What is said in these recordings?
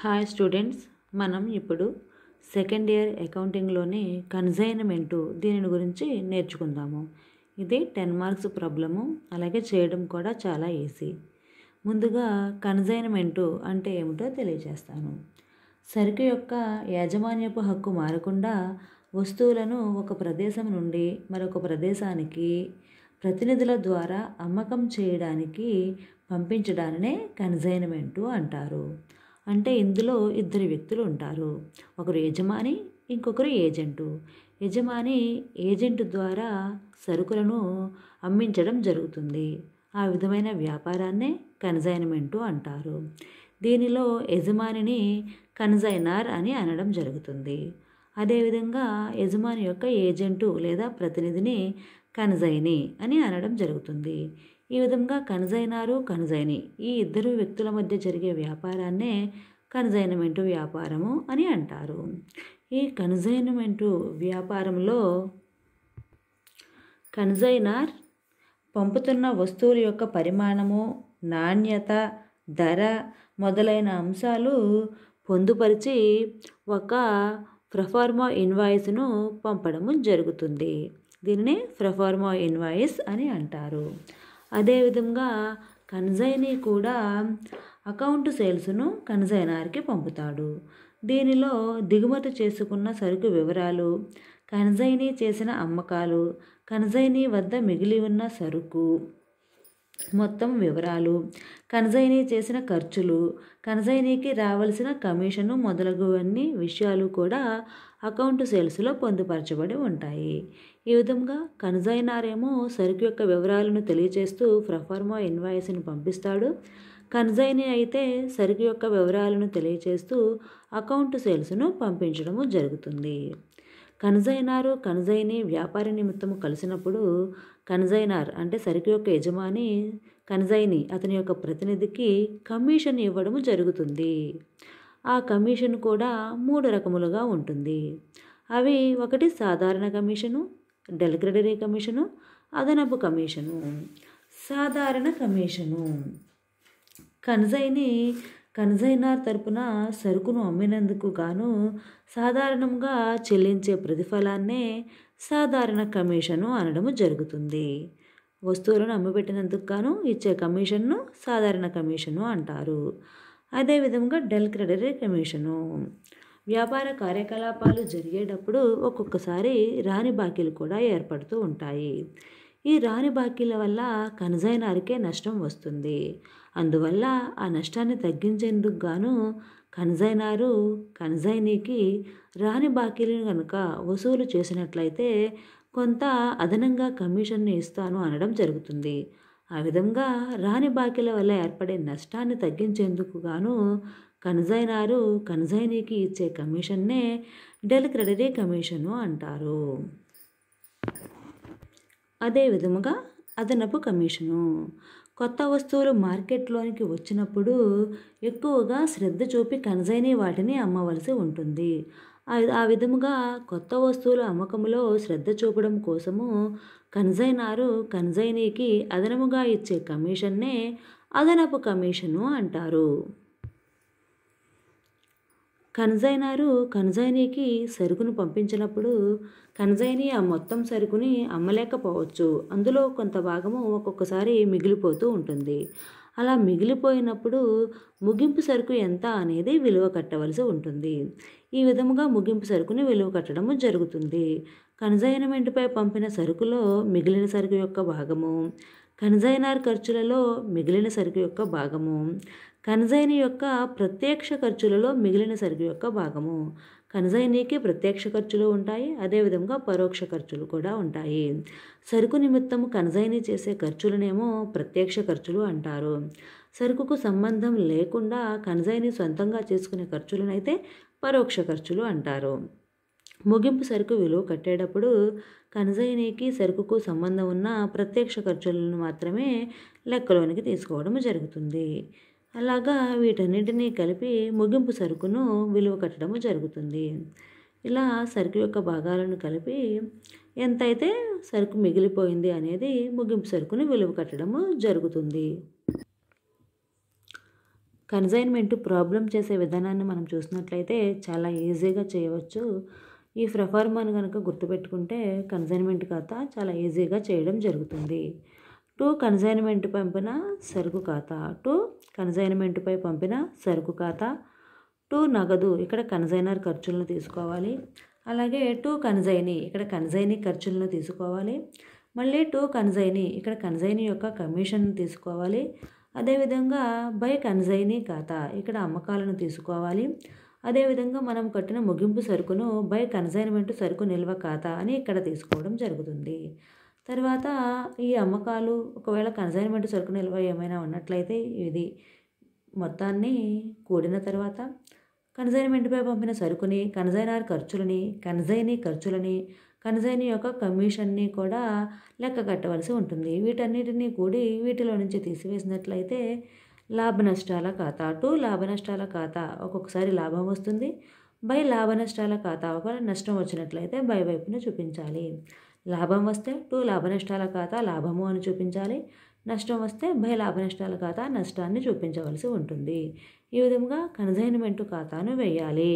hi students మనం ఇప్పుడు second year అకౌంటింగ్లోని కన్సైన్మెంటు దీని గురించి నేర్చుకుందాము ఇది టెన్ మార్క్స్ ప్రాబ్లము అలాగే చేయడం కూడా చాలా ఈజీ ముందుగా కన్సైన్మెంటు అంటే ఏమిటో తెలియజేస్తాను సరుకు యొక్క యాజమాన్యపు హక్కు మారకుండా వస్తువులను ఒక ప్రదేశం నుండి మరొక ప్రదేశానికి ప్రతినిధుల ద్వారా అమ్మకం చేయడానికి పంపించడాన్నే కన్సైన్మెంటు అంటారు అంటే ఇందులో ఇద్దరు వ్యక్తులు ఉంటారు ఒకరు యజమాని ఇంకొకరు ఏజెంటు యజమాని ఏజెంట్ ద్వారా సరుకులను అమ్మించడం జరుగుతుంది ఆ విధమైన వ్యాపారాన్నే కన్సైన్మెంటు అంటారు దీనిలో యజమానిని కన్సైనర్ అని అనడం జరుగుతుంది అదేవిధంగా యజమాని యొక్క ఏజెంటు లేదా ప్రతినిధిని కన్జైని అని అనడం జరుగుతుంది ఈ విధంగా కన్జైనారు కన్జైని ఈ ఇద్దరు వ్యక్తుల మధ్య జరిగే వ్యాపారాన్నే కన్జైన్మెంటు వ్యాపారము అని అంటారు ఈ కన్జైన్మెంటు వ్యాపారంలో కన్జైనర్ పంపుతున్న వస్తువుల యొక్క పరిమాణము నాణ్యత ధర మొదలైన అంశాలు పొందుపరిచి ఒక ప్రఫార్మా ఇన్వాయిస్ను పంపడము జరుగుతుంది దీనిని ప్రఫార్మా ఇన్వాయిస్ అని అంటారు అదేవిధంగా కన్జైనీ కూడా అకౌంట్ సేల్స్ను కన్జైనర్కి పంపుతాడు దీనిలో దిగుమతి చేసుకున్న సరుకు వివరాలు కన్జైనీ చేసిన అమ్మకాలు కన్జైనీ వద్ద మిగిలి ఉన్న సరుకు మొత్తం వివరాలు కన్జైనీ చేసిన ఖర్చులు కన్జైనీకి రావాల్సిన కమిషను మొదలగువన్నీ విషయాలు కూడా అకౌంట్ సేల్స్లో పొందుపరచబడి ఉంటాయి ఈ విధంగా కన్జైనర్ ఏమో సరుకు యొక్క వివరాలను తెలియజేస్తూ ప్రఫార్మా ఇన్వాయిస్ని పంపిస్తాడు కన్జైనీ అయితే సరుకు యొక్క వివరాలను తెలియజేస్తూ అకౌంట్ సేల్స్ను పంపించడము జరుగుతుంది కన్జైనారు కన్జైని వ్యాపార నిమిత్తము కలిసినప్పుడు కన్జైనార్ అంటే సరుకు యొక్క యజమాని కన్జైని అతని యొక్క ప్రతినిధికి కమిషన్ ఇవ్వడము జరుగుతుంది ఆ కమిషన్ కూడా మూడు రకములుగా ఉంటుంది అవి ఒకటి సాధారణ కమిషను డెలిక్రెడరీ కమిషను అదనపు కమిషను సాధారణ కమిషను కన్జైని కన్జైనర్ తరపున సరుకును అమ్మినందుకు గాను సాధారణంగా చెల్లించే ప్రతిఫలాన్నే సాధారణ కమిషను అనడము జరుగుతుంది వస్తువులను అమ్మిపెట్టినందుకు గాను ఇచ్చే కమిషన్ను సాధారణ కమిషను అంటారు అదేవిధంగా డెల్ క్రెడరీ కమిషను వ్యాపార కార్యకలాపాలు జరిగేటప్పుడు ఒక్కొక్కసారి రాని బాకీలు కూడా ఏర్పడుతూ ఉంటాయి ఈ రాని బాకీల వల్ల కన్జైనర్కే నష్టం వస్తుంది అందువల్ల ఆ నష్టాన్ని తగ్గించేందుకు గాను కన్జైనారు కన్జైనీకి రాని బాకీలను కనుక వసూలు చేసినట్లయితే కొంత అదనంగా కమిషన్ని ఇస్తాను అనడం జరుగుతుంది ఆ విధంగా రాని బాకీల వల్ల ఏర్పడే నష్టాన్ని తగ్గించేందుకు గాను కన్జైనారు కన్జైనీకి ఇచ్చే కమిషన్నే డెల్ క్రెడరీ కమిషను అంటారు అదే విధముగా అదనపు కమిషను కొత్త వస్తువులు మార్కెట్లోనికి వచ్చినప్పుడు ఎక్కువగా శ్రద్ధ చూపి కన్జైనీ వాటిని అమ్మవలసి ఉంటుంది ఆ విధముగా కొత్త వస్తువుల అమ్మకంలో శ్రద్ధ చూపడం కోసము కన్జైనారు కన్జైనీకి అదనముగా ఇచ్చే కమిషన్నే అదనపు కమిషను అంటారు కన్జైనారు కన్జైనీకి సరుకును పంపించినప్పుడు కన్జైనీ ఆ మొత్తం సరుకుని అమ్మలేకపోవచ్చు అందులో కొంత భాగము ఒక్కొక్కసారి మిగిలిపోతూ ఉంటుంది అలా మిగిలిపోయినప్పుడు ముగింపు సరుకు ఎంత అనేది విలువ కట్టవలసి ఉంటుంది ఈ విధముగా ముగింపు సరుకుని విలువ కట్టడము జరుగుతుంది కన్జైన్మెంట్పై పంపిన సరుకులో మిగిలిన సరుకు యొక్క భాగము కన్జైనర్ ఖర్చులలో మిగిలిన సరుకు యొక్క భాగము కన్జైనీ యొక్క ప్రత్యక్ష ఖర్చులలో మిగిలిన సరుకు యొక్క భాగము కన్జైనీకి ప్రత్యక్ష ఖర్చులు ఉంటాయి అదేవిధంగా పరోక్ష ఖర్చులు కూడా ఉంటాయి సరుకు నిమిత్తము కన్జైనీ చేసే ఖర్చులనేమో ప్రత్యక్ష ఖర్చులు అంటారు సరుకుకు సంబంధం లేకుండా కన్జైనీ సొంతంగా చేసుకునే ఖర్చులనైతే పరోక్ష ఖర్చులు అంటారు ముగింపు సరుకు విలువ కట్టేటప్పుడు కన్జైనీకి సరుకుకు సంబంధం ఉన్న ప్రత్యక్ష ఖర్చులను మాత్రమే లెక్కలోనికి తీసుకోవడం జరుగుతుంది అలాగా వీటన్నిటినీ కలిపి ముగింపు సరుకును విలువ కట్టడము జరుగుతుంది ఇలా సరుకు యొక్క భాగాలను కలిపి ఎంతైతే సరుకు మిగిలిపోయింది అనేది ముగింపు సరుకుని విలువ కట్టడము జరుగుతుంది కన్సైన్మెంట్ ప్రాబ్లం చేసే విధానాన్ని మనం చూసినట్లయితే చాలా ఈజీగా చేయవచ్చు ఈ ప్రఫార్మాను కనుక గుర్తుపెట్టుకుంటే కన్సైన్మెంట్ ఖాతా చాలా ఈజీగా చేయడం జరుగుతుంది టు కన్సైన్మెంట్ పంపిన సరుకు ఖాతా టు కన్సైన్మెంట్పై పంపిన సరుకు ఖాతా టు నగదు ఇక్కడ కన్సైనర్ ఖర్చులను తీసుకోవాలి అలాగే టు కన్సైనీ ఇక్కడ కన్సైనీ ఖర్చులను తీసుకోవాలి మళ్ళీ టు కన్సైనీ ఇక్కడ కన్సైనీ యొక్క కమిషన్ తీసుకోవాలి అదేవిధంగా బై కన్సైనీ ఖాతా ఇక్కడ అమ్మకాలను తీసుకోవాలి అదేవిధంగా మనం కట్టిన ముగింపు సరుకును బై కన్సైన్మెంట్ సరుకు నిల్వ ఖాతా అని ఇక్కడ తీసుకోవడం జరుగుతుంది తర్వాత ఈ అమ్మకాలు ఒకవేళ కన్సైన్మెంట్ సరుకు నిల్వ ఏమైనా ఉన్నట్లయితే ఇది మొత్తాన్ని కూడిన తర్వాత కన్సైన్మెంట్పై పంపిన సరుకుని కన్సైనర్ ఖర్చులని కన్సైనీ ఖర్చులని కన్సైనీ యొక్క కమిషన్ని కూడా లెక్క కట్టవలసి ఉంటుంది వీటన్నిటినీ కూడి వీటిలో నుంచి తీసివేసినట్లయితే లాభ నష్టాల ఖాతా టు లాభ నష్టాల ఖాతా ఒక్కొక్కసారి లాభం వస్తుంది బై లాభ నష్టాల ఖాతా ఒకవేళ నష్టం వచ్చినట్లయితే బై వైపున చూపించాలి లాభం వస్తే టు లాభ నష్టాల ఖాతా లాభము అని చూపించాలి నష్టం వస్తే బై లాభ నష్టాల ఖాతా నష్టాన్ని చూపించవలసి ఉంటుంది ఈ విధంగా కన్సైన్మెంట్ ఖాతాను వేయాలి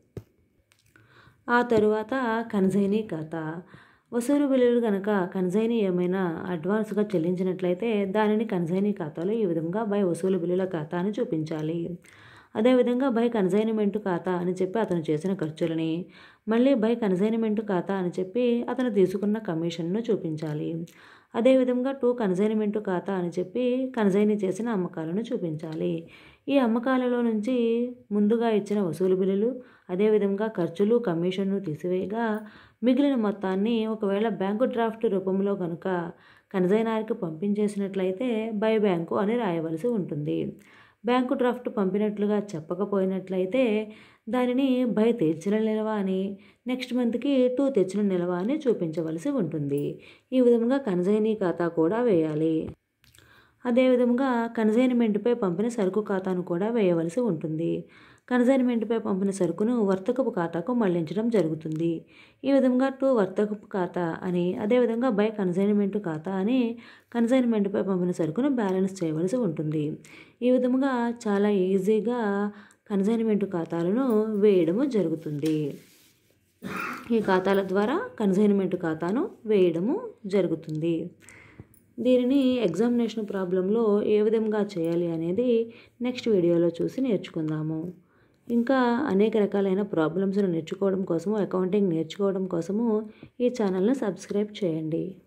ఆ తరువాత కన్సైనీ ఖాతా వసూలు బిల్లులు కనుక కన్సైనీ ఏమైనా అడ్వాన్స్గా చెల్లించినట్లయితే దానిని కన్సైనీ ఖాతాలో ఈ విధంగా బై వసూలు బిల్లుల ఖాతా అని చూపించాలి అదేవిధంగా బై కన్సైన్మెంట్ ఖాతా అని చెప్పి అతను చేసిన ఖర్చులని మళ్ళీ బై కన్సైన్మెంట్ ఖాతా అని చెప్పి అతను తీసుకున్న కమిషన్ను చూపించాలి అదేవిధంగా టూ కన్సైన్మెంట్ ఖాతా అని చెప్పి కన్సైనీ చేసిన అమ్మకాలను చూపించాలి ఈ అమ్మకాలలో నుంచి ముందుగా ఇచ్చిన వసూలు బిల్లులు అదేవిధంగా ఖర్చులు కమిషన్ను తీసివేయగా మిగిలిన మొత్తాన్ని ఒకవేళ బ్యాంకు డ్రాఫ్ట్ రూపంలో కనుక కన్సైనర్కి పంపించేసినట్లయితే బై బ్యాంకు అని రాయవలసి ఉంటుంది బ్యాంకు డ్రాఫ్ట్ పంపినట్లుగా చెప్పకపోయినట్లయితే దానిని బై తెచ్చిన నిల్వ అని నెక్స్ట్ మంత్కి టూ తెచ్చిన నిల్వ అని చూపించవలసి ఉంటుంది ఈ విధంగా కన్సైనీ ఖాతా కూడా వేయాలి అదేవిధంగా కన్సైన్మెంట్పై పంపిన సరుకు ఖాతాను కూడా వేయవలసి ఉంటుంది కన్సైన్మెంట్పై పంపిన సరుకును వర్తకపు ఖాతాకు మళ్లించడం జరుగుతుంది ఈ విధంగా టూ వర్తకపు ఖాతా అని అదేవిధంగా బై కన్సైన్మెంట్ ఖాతా అని కన్సైన్మెంట్పై పంపిన సరుకును బ్యాలెన్స్ చేయవలసి ఉంటుంది ఈ విధంగా చాలా ఈజీగా కన్సైన్మెంట్ ఖాతాలను వేయడము జరుగుతుంది ఈ ఖాతాల ద్వారా కన్సైన్మెంట్ ఖాతాను వేయడము జరుగుతుంది దీనిని ఎగ్జామినేషన్ ప్రాబ్లంలో ఏ విధంగా చేయాలి అనేది నెక్స్ట్ వీడియోలో చూసి నేర్చుకుందాము ఇంకా అనేక రకాలైన ప్రాబ్లమ్స్ను నేర్చుకోవడం కోసము అకౌంటింగ్ నేర్చుకోవడం కోసము ఈ ఛానల్ని సబ్స్క్రైబ్ చేయండి